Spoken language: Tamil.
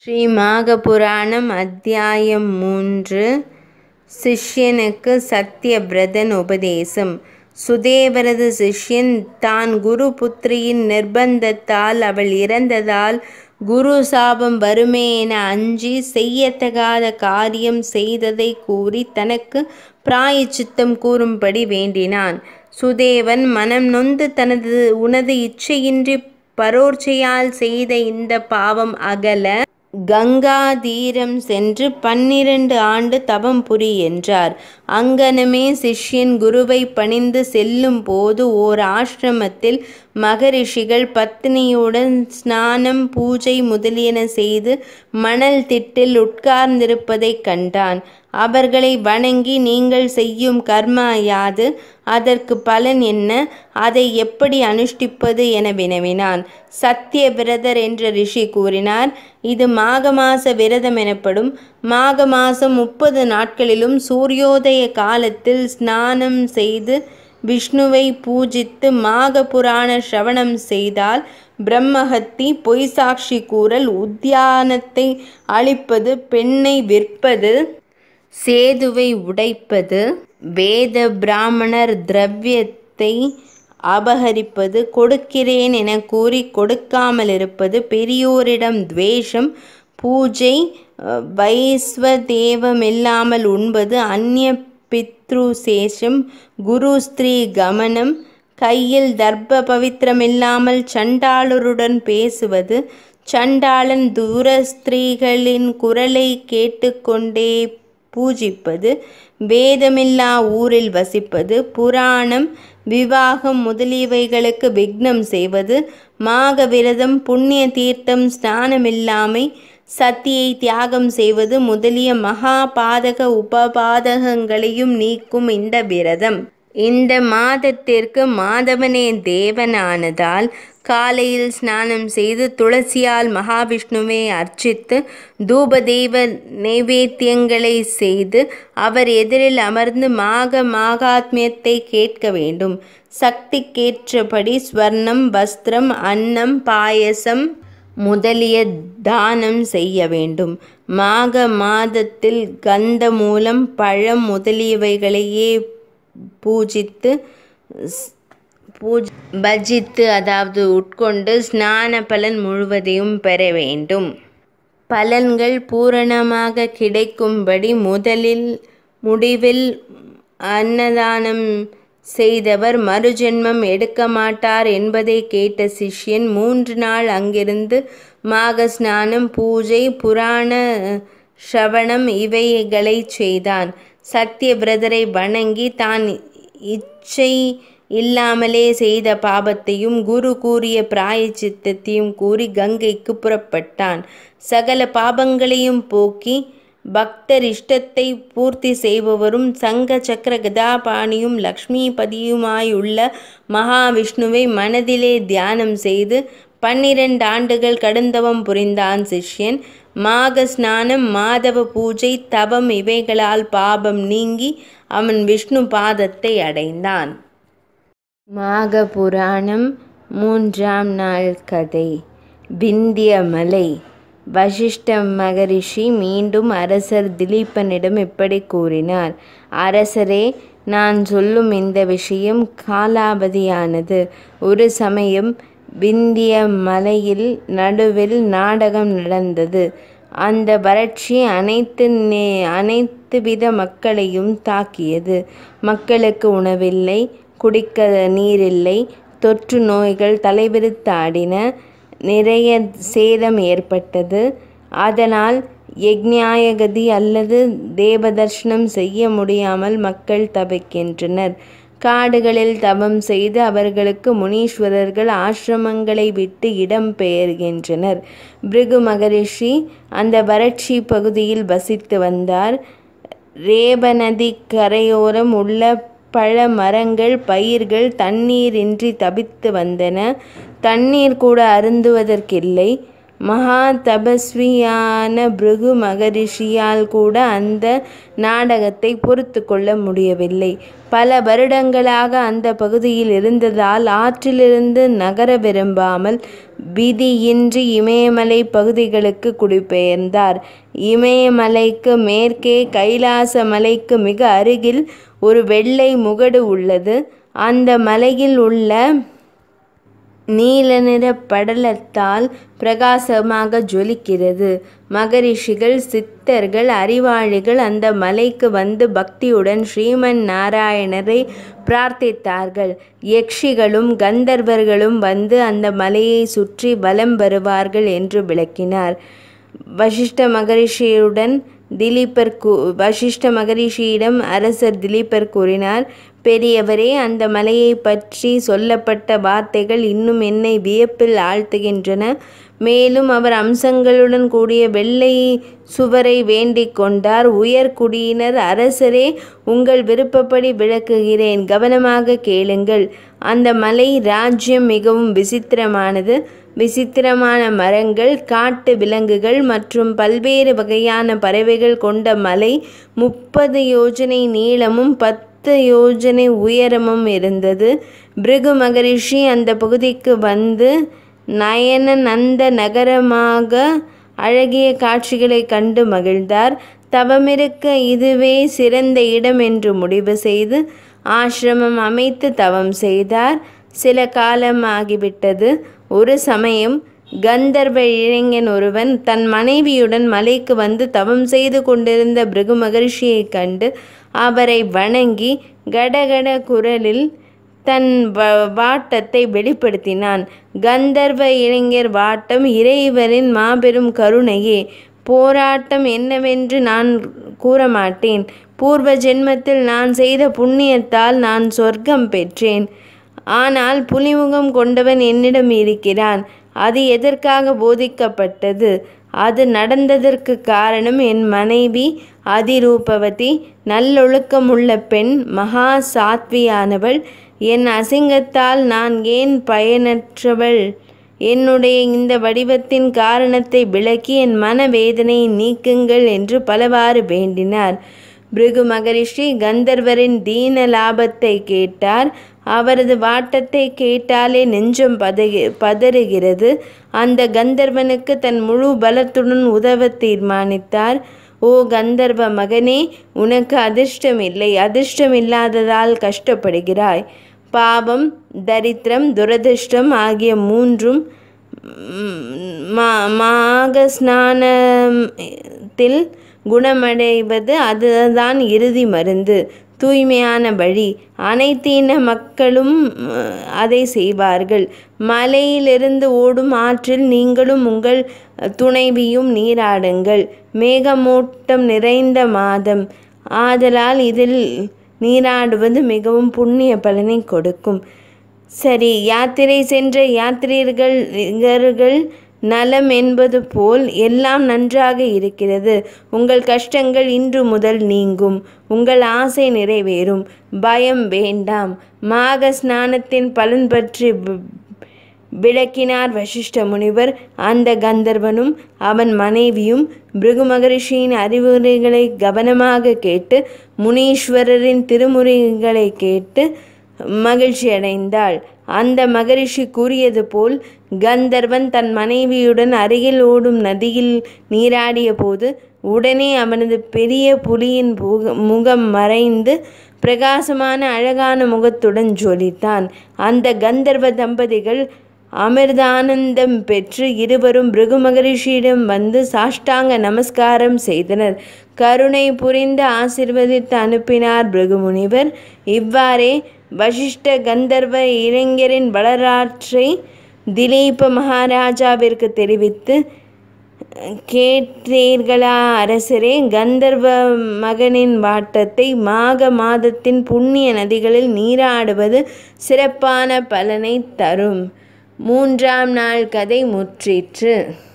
ஸ்ரீமாக புராணம் அத்தியாயம் மூன்று சிஷ்யனுக்கு சத்யவிரதன் உபதேசம் சுதேவரது சிஷ்யன் தான் குரு புத்திரியின் நிர்பந்தத்தால் அவள் இறந்ததால் குரு சாபம் வருமே என அஞ்சி செய்யத்தகாத காரியம் செய்ததை கூறி தனக்கு பிராயச்சித்தம் கூறும்படி வேண்டினான் சுதேவன் மனம் நொந்து தனது உனது இச்சையின்றி பரோட்சையால் செய்த இந்த பாவம் அகல கங்கா தீரம் சென்று பன்னிரண்டு ஆண்டு தவம் புரி என்றார் அங்கனமே சிஷ்யன் குருவை பணிந்து செல்லும் போது ஓர் ஆசிரமத்தில் மகரிஷிகள் பத்தினியுடன் ஸ்நானம் பூஜை முதலியன செய்து மணல் திட்டில் உட்கார்ந்திருப்பதைக் கண்டான் அவர்களை வணங்கி நீங்கள் செய்யும் கர்மா யாது அதற்கு பலன் என்ன அதை எப்படி அனுஷ்டிப்பது என வினவினான் சத்திய விரதர் என்ற ரிஷி கூறினார் இது மாக மாச விரதம் எனப்படும் மாக மாசம் முப்பது நாட்களிலும் சூரியோதய காலத்தில் ஸ்நானம் செய்து விஷ்ணுவை பூஜித்து மாக புராண சிரவணம் செய்தால் பிரம்மஹத்தி பொய் சாட்சி கூறல் உத்தியானத்தை அழிப்பது பெண்ணை விற்பது சேதுவை உடைப்பது வேத பிராமணர் திரவியத்தை அபகரிப்பது கொடுக்கிறேன் என கூறி கொடுக்காமல் இருப்பது பெரியோரிடம் துவேஷம் பூஜை வைஸ்வதேவமில்லாமல் உண்பது அந்நிய பித்ருசேஷம் குரு ஸ்திரீ கமனம் கையில் தர்ப்ப பவித்திரமில்லாமல் சண்டாளருடன் பேசுவது சண்டாளன் தூர ஸ்திரீகளின் குரலை கேட்டுக்கொண்டே பூஜிப்பது வேதமில்லா ஊரில் வசிப்பது புராணம் விவாகம் முதலியவைகளுக்கு விக்னம் செய்வது மாக விரதம் புண்ணிய தீர்த்தம் ஸ்நானமில்லாமை சத்தியை தியாகம் செய்வது முதலிய மகா பாதக உபபாதகங்களையும் நீக்கும் இந்த விரதம் இந்த மாதத்திற்கு மாதவனே தேவனானதால் காலையில் ஸ்நானம் செய்து துளசியால் மகாவிஷ்ணுவை அர்ச்சித்து தூபதேவ நைவேத்தியங்களை செய்து அவர் எதிரில் அமர்ந்து மாக மாகாத்மியத்தை கேட்க வேண்டும் சக்திக்கேற்றபடி ஸ்வர்ணம் வஸ்திரம் அன்னம் பாயசம் முதலிய தானம் செய்ய வேண்டும் மாக மாதத்தில் கந்த மூலம் பழம் முதலியவைகளையே பூஜித்து பூஜ் பஜித்து அதாவது உட்கொண்டு ஸ்நான பலன் முழுவதையும் பெற வேண்டும் பலன்கள் பூரணமாக கிடைக்கும்படி முதலில் முடிவில் அன்னதானம் செய்தவர் மறுஜென்மம் எடுக்க மாட்டார் என்பதை கேட்ட சிஷ்யன் மூன்று நாள் அங்கிருந்து மாக ஸ்நானம் பூஜை புராண ஸ்ரவணம் இவைகளை செய்தான் சத்தியவிரதரை வணங்கி தான் இச்சை இல்லாமலே செய்த பாபத்தையும் குரு கூறிய பிராயச்சித்தத்தையும் கூறி கங்கைக்கு புறப்பட்டான் சகல பாபங்களையும் போக்கி பக்தர் இஷ்டத்தை பூர்த்தி செய்பவரும் சங்க சக்கர கதாபாணியும் லக்ஷ்மிபதியுமாயுள்ள மகாவிஷ்ணுவை மனதிலே தியானம் செய்து பன்னிரண்டு ஆண்டுகள் கடுந்தவம் புரிந்தான் சிஷ்யன் மாக ஸ்நானம் மாதவ பூஜை தவம் இவைகளால் பாபம் நீங்கி அவன் விஷ்ணு பாதத்தை அடைந்தான் மாக புராணம் மூன்றாம் நாள் கதை விந்திய மலை வசிஷ்ட மகரிஷி மீண்டும் அரசர் திலீபனிடம் இப்படி கூறினார் அரசரே நான் சொல்லும் இந்த விஷயம் காலாவதியானது ஒரு சமயம் விந்திய மலையில் நடுவில் நாடகம் நடந்தது அந்த வறட்சி அனைத்து நே அனைத்து வித மக்களையும் தாக்கியது மக்களுக்கு உணவில்லை குடிக்க நீரில்லை தொற்று நோய்கள் தலைவிரித்தாடின நிறைய சேதம் ஏற்பட்டது அதனால் யக்ஞாயகதி அல்லது தேவதர்ஷனம் செய்ய முடியாமல் மக்கள் தவிக்கின்றனர் காடுகளில் தவம் செய்து அவர்களுக்கு முனீஸ்வரர்கள் ஆசிரமங்களை விட்டு இடம் பெயர்கின்றனர் பிருகு மகரிஷி அந்த வறட்சி பகுதியில் வசித்து வந்தார் ரேபநதி கரையோரம் உள்ள பழ மரங்கள் பயிர்கள் தண்ணீரின்றி தவித்து வந்தன தண்ணீர் கூட அருந்துவதற்கில்லை மகா தபஸ்வியான பிருகு மகரிஷியால் கூட அந்த நாடகத்தை பொறுத்து கொள்ள முடியவில்லை பல வருடங்களாக அந்த பகுதியில் இருந்ததால் ஆற்றிலிருந்து நகர விரும்பாமல் விதியின்றி இமயமலை பகுதிகளுக்கு குடிபெயர்ந்தார் இமயமலைக்கு மேற்கே கைலாச மலைக்கு மிக அருகில் ஒரு வெள்ளை முகடு உள்ளது அந்த மலையில் உள்ள நீல நிற படலத்தால் பிரகாசமாக ஜொலிக்கிறது மகரிஷிகள் சித்தர்கள் அறிவாளிகள் அந்த மலைக்கு வந்து பக்தியுடன் ஸ்ரீமன் நாராயணரை பிரார்த்தித்தார்கள் யக்ஷிகளும் கந்தர்வர்களும் வந்து அந்த மலையை சுற்றி வலம் வருவார்கள் என்று விளக்கினார் வசிஷ்ட மகரிஷியுடன் திலீபர் கூ வசிஷ்ட மகரிஷியிடம் அரசர் திலீபர் கூறினார் பெரியவரே அந்த மலையை பற்றி சொல்லப்பட்ட வார்த்தைகள் இன்னும் என்னை வியப்பில் ஆழ்த்துகின்றன மேலும் அவர் அம்சங்களுடன் கூடிய வெள்ளை சுவரை வேண்டிக் கொண்டார் உயர்குடியினர் அரசரே உங்கள் விருப்பப்படி விளக்குகிறேன் கவனமாக கேளுங்கள் அந்த மலை ராஜ்யம் மிகவும் விசித்திரமானது விசித்திரமான மரங்கள் காட்டு விலங்குகள் மற்றும் பல்வேறு வகையான பறவைகள் கொண்ட மலை முப்பது யோஜனை நீளமும் பத்து யோஜனை உயரமும் இருந்தது பிருகு மகரிஷி அந்த பகுதிக்கு வந்து நயன நந்த நகரமாக அழகிய காட்சிகளை கண்டு மகிழ்ந்தார் தவமிருக்க இதுவே சிறந்த இடம் என்று முடிவு செய்து ஆசிரமம் அமைத்து தவம் செய்தார் சில காலம் ஆகிவிட்டது ஒரு சமயம் கந்தர்வ இளைஞன் ஒருவன் தன் மனைவியுடன் மலைக்கு வந்து தவம் செய்து கொண்டிருந்த பிருகு மகரிஷியைக் கண்டு அவரை வணங்கி கடகட குரலில் தன் வாட்டத்தை வெளிப்படுத்தினான் கந்தர்வ இளைஞர் வாட்டம் இறைவரின் மாபெரும் கருணையே போராட்டம் என்னவென்று நான் கூற மாட்டேன் பூர்வ ஜென்மத்தில் நான் செய்த புண்ணியத்தால் நான் சொர்க்கம் பெற்றேன் ஆனால் புலிமுகம் கொண்டவன் என்னிடம் இருக்கிறான் அது எதற்காக போதிக்கப்பட்டது அது நடந்ததற்கு காரணம் என் மனைவி அதிரூபவதி நல்லொழுக்கமுள்ள பெண் மகா சாத்வியானவள் என் அசிங்கத்தால் நான் ஏன் பயனற்றவள் என்னுடைய இந்த வடிவத்தின் காரணத்தை விளக்கி என் மனவேதனையை நீக்குங்கள் என்று பலவாறு வேண்டினார் பிருகு மகரிஷி கந்தர்வரின் தீன லாபத்தை கேட்டார் அவரது வாட்டத்தை கேட்டாலே நெஞ்சம் பதகி பதறுகிறது அந்த கந்தர்வனுக்கு தன் முழு பலத்துடன் உதவ தீர்மானித்தார் ஓ கந்தர்வ மகனே உனக்கு அதிர்ஷ்டம் இல்லை அதிர்ஷ்டம் இல்லாததால் கஷ்டப்படுகிறாய் பாவம் தரித்திரம் துரதிர்ஷ்டம் ஆகிய மூன்றும் மா மாக ஸ்நானத்தில் குணமடைவது அதுதான் இறுதி மருந்து தூய்மையான வழி அனைத்து இன மக்களும் அதை செய்வார்கள் மலையிலிருந்து ஓடும் ஆற்றில் நீங்களும் உங்கள் துணைவியும் நீராடுங்கள் மேகமூட்டம் நிறைந்த மாதம் ஆதலால் இதில் நீராடுவது மிகவும் புண்ணிய பலனை கொடுக்கும் சரி யாத்திரை சென்ற யாத்திரியர்கள் நலம் என்பது போல் எல்லாம் நன்றாக இருக்கிறது உங்கள் கஷ்டங்கள் இன்று முதல் நீங்கும் உங்கள் ஆசை நிறைவேறும் பயம் வேண்டாம் மாக ஸ்நானத்தின் பலன் பற்றி விளக்கினார் வசிஷ்ட முனிவர் அந்த கந்தர்வனும் அவன் மனைவியும் பிருகு மகரிஷியின் அறிவுரைகளை கவனமாக கேட்டு முனீஸ்வரரின் திருமுறைகளை கேட்டு மகிழ்ச்சி அடைந்தாள் அந்த மகரிஷி கூறியது போல் கந்தர்வன் தன் மனைவியுடன் அருகில் ஓடும் நதியில் நீராடிய போது உடனே அவனது பெரிய புலியின் முகம் மறைந்து பிரகாசமான அழகான முகத்துடன் ஜொலித்தான் அந்த கந்தர்வ தம்பதிகள் அமிர்தானந்தம் பெற்று இருவரும் பிருகு மகரிஷியிடம் வந்து சாஷ்டாங்க நமஸ்காரம் செய்தனர் கருணை புரிந்து ஆசிர்வதித்து அனுப்பினார் பிருகு முனிவர் இவ்வாறே வசிஷ்ட கந்தர்வ இளைஞரின் வரலாற்றை திலீப மகாராஜாவிற்கு தெரிவித்து கேட்டீர்களா அரசரே கந்தர்வ மகனின் வாட்டத்தை மாக மாதத்தின் புண்ணிய நதிகளில் நீராடுவது சிறப்பான பலனை தரும் மூன்றாம் நாள் கதை முற்றிற்று